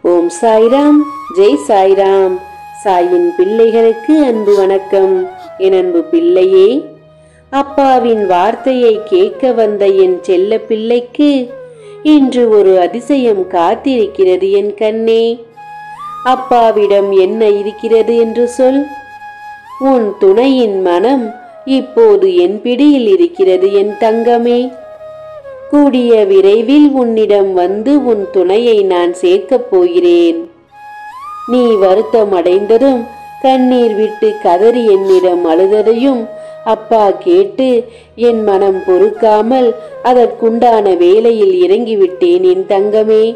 ஓம் சாய்ராம் ஜெய் சாய்ராம் சாயின் பிள்ளைகளுக்கு அன்பு வணக்கம் என் அன்பு பிள்ளையே அப்பாவின் வார்த்தையை கேட்க வந்த என் செல்ல பிள்ளைக்கு இன்று ஒரு அதிசயம் காத்திருக்கிறது என் கண்ணே அப்பாவிடம் என்ன இருக்கிறது என்று சொல் உன் துணையின் மனம் இப்போது என் பிடியில் இருக்கிறது என் தங்கமே கூடிய விரைவில் உன்னிடம் வந்து உன் துணையை நான் சேர்க்கப் போகிறேன் நீ வருத்தம் அடைந்ததும் கண்ணீர் விட்டு கதறி என்னிடம் அழுததையும் அப்பா கேட்டு என் மனம் பொறுக்காமல் அதற்குண்டான வேலையில் இறங்கிவிட்டேன் என் தங்கமே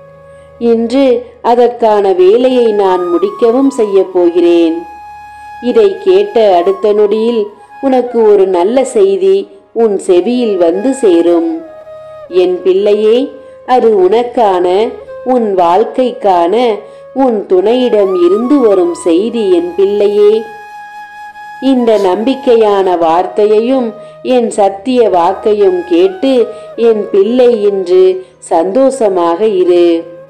இன்று அதற்கான வேலையை நான் முடிக்கவும் செய்யப் போகிறேன் இதை கேட்ட அடுத்த நொடியில் உனக்கு ஒரு நல்ல செய்தி உன் செவியில் வந்து சேரும் என் பிள்ளையே அது உனக்கான உன் வாழ்க்கைக்கான உன் துணையிடம் இருந்து வரும் செய்தி என் பிள்ளையே இந்த நம்பிக்கையான வார்த்தையையும் என் சத்திய வாக்கையும் கேட்டு என் பிள்ளை இன்று சந்தோஷமாக இரு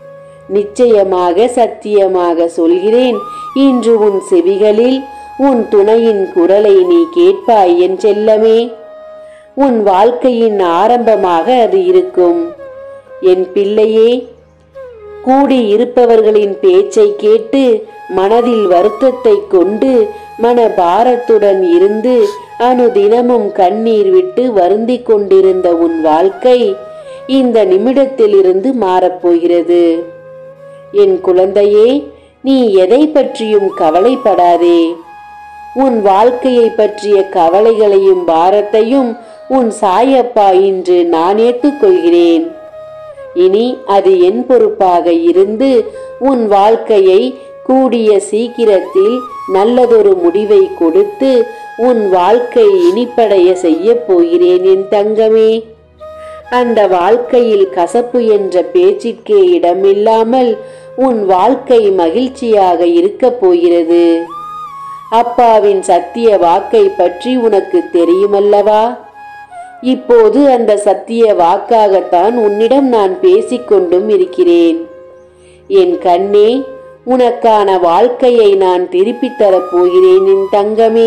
நிச்சயமாக சத்தியமாக சொல்கிறேன் இன்று உன் செவிகளில் உன் துணையின் குரலை நீ கேட்பாய் என் செல்லமே உன் வாழ்க்கையின் ஆரம்பமாக அது இருக்கும் என் பிள்ளையே கூடி இருப்பவர்களின் பேச்சை கேட்டு மனதில் வருத்தத்தை கொண்டு மன பாரத்துடன் இருந்து அனுதினமும் கண்ணீர் விட்டு வருந்திக் கொண்டிருந்த உன் வாழ்க்கை இந்த நிமிடத்திலிருந்து மாறப்போகிறது என் குழந்தையே நீ எதை பற்றியும் கவலைப்படாதே உன் வாழ்க்கையை பற்றிய கவலைகளையும் பாரத்தையும் உன் சாயப்பா இன்று நான் ஏற்றுக்கொள்கிறேன் இனி அது என் பொறுப்பாக இருந்து உன் வாழ்க்கையை கூடிய சீக்கிரத்தில் நல்லதொரு முடிவை கொடுத்து உன் வாழ்க்கை இனிப்படைய செய்யப் போகிறேன் என் தங்கமே அந்த வாழ்க்கையில் கசப்பு என்ற பேச்சிற்கே இடமில்லாமல் உன் வாழ்க்கை மகிழ்ச்சியாக இருக்கப் போகிறது அப்பாவின் சத்திய வாக்கை பற்றி உனக்கு தெரியுமல்லவா இப்போது அந்த சத்திய வாக்காகத்தான் உன்னிடம் நான் பேசிக்கொண்டும் இருக்கிறேன் என் கண்ணே உனக்கான வாழ்க்கையை நான் திருப்பித் தரப் போகிறேன் என் தங்கமே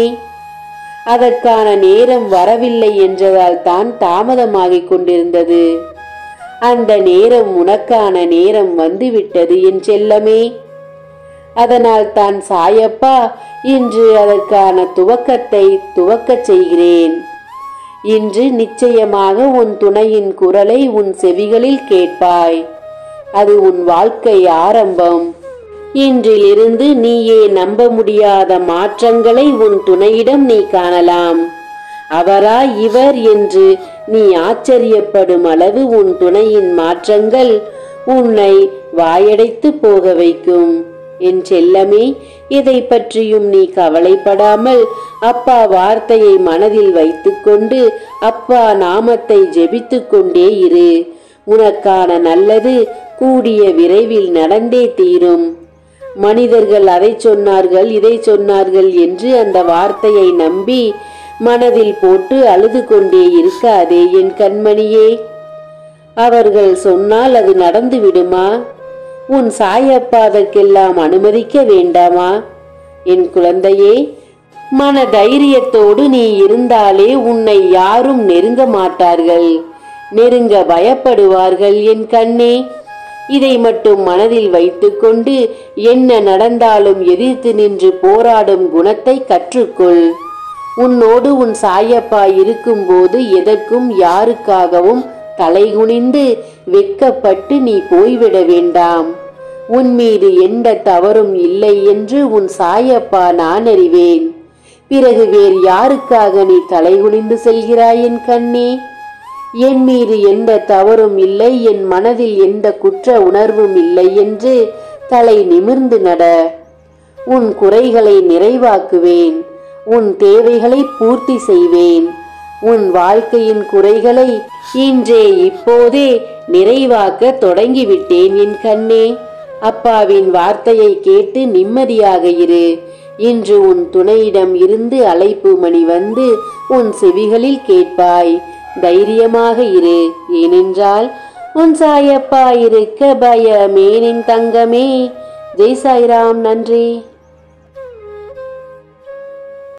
அதற்கான நேரம் வரவில்லை என்றதால் தான் தாமதமாகிக் கொண்டிருந்தது அந்த நேரம் உனக்கான நேரம் வந்துவிட்டது என் செல்லமே அதனால் தான் சாயப்பா இன்று அதற்கான துவக்கத்தை துவக்கச் செய்கிறேன் இன்று நிச்சயமாக உன் துணையின் குரலை உன் செவிகளில் கேட்பாய் அது உன் வாழ்க்கை ஆரம்பம் இன்றிலிருந்து நீயே நம்ப முடியாத மாற்றங்களை உன் துணையிடம் நீ காணலாம் அவரா இவர் என்று நீ ஆச்சரியப்படும் அளவு உன் துணையின் மாற்றங்கள் உன்னை வாயடைத்து போக வைக்கும் என் செல்லமே இதை பற்றியும் நீ கவலைப்படாமல் அப்பா வார்த்தையை மனதில் வைத்துக்கொண்டு அப்பா நாமத்தை ஜெபித்துக் கொண்டே இரு உனக்கான நல்லது கூடிய விரைவில் நடந்தே தீரும் மனிதர்கள் அதை சொன்னார்கள் இதை சொன்னார்கள் என்று அந்த வார்த்தையை நம்பி மனதில் போட்டு அழுது கொண்டே இருக்காதே என் கண்மணியே அவர்கள் சொன்னால் அது நடந்து விடுமா உன் சாயப்பா அதற்கெல்லாம் அனுமதிக்க வேண்டாமா என் குழந்தையே மன தைரியத்தோடு நீ இருந்தாலே உன்னை யாரும் நெருங்க மாட்டார்கள் நெருங்க பயப்படுவார்கள் என் கண்ணே இதை மட்டும் மனதில் வைத்துக்கொண்டு என்ன நடந்தாலும் எதிர்த்து நின்று போராடும் குணத்தை கற்றுக்கொள் உன்னோடு உன் சாயப்பா இருக்கும்போது எதற்கும் யாருக்காகவும் தலைகுனிந்து வெக்கப்பட்டு நீ போய்விட வேண்டாம் உன் மீது எந்த தவறும் இல்லை என்று உன் சாயப்பா நான் அறிவேன் பிறகு வேறு யாருக்காக நீ தலைகுனிந்து செல்கிறாய் என் கண்ணே என் மீது எந்த தவறும் இல்லை என் மனதில் எந்த குற்ற உணர்வும் இல்லை என்று தலை நிமிர்ந்து நட உன் குறைகளை நிறைவாக்குவேன் உன் தேவைகளை பூர்த்தி செய்வேன் உன் வாழ்க்கையின் குறைகளை இன்றே இப்போதே நிறைவாக்க தொடங்கிவிட்டேன் என் கண்ணே அப்பாவின் வார்த்தையை கேட்டு நிம்மதியாக இரு இன்று உன் துணையிடம் இருந்து அழைப்பு மணி வந்து உன் செவிகளில் கேட்பாய் தைரியமாக இரு ஏனென்றால் உன் சாயப்பா இருக்க பயமேனின் தங்கமே ஜெய் சாய்ராம் நன்றி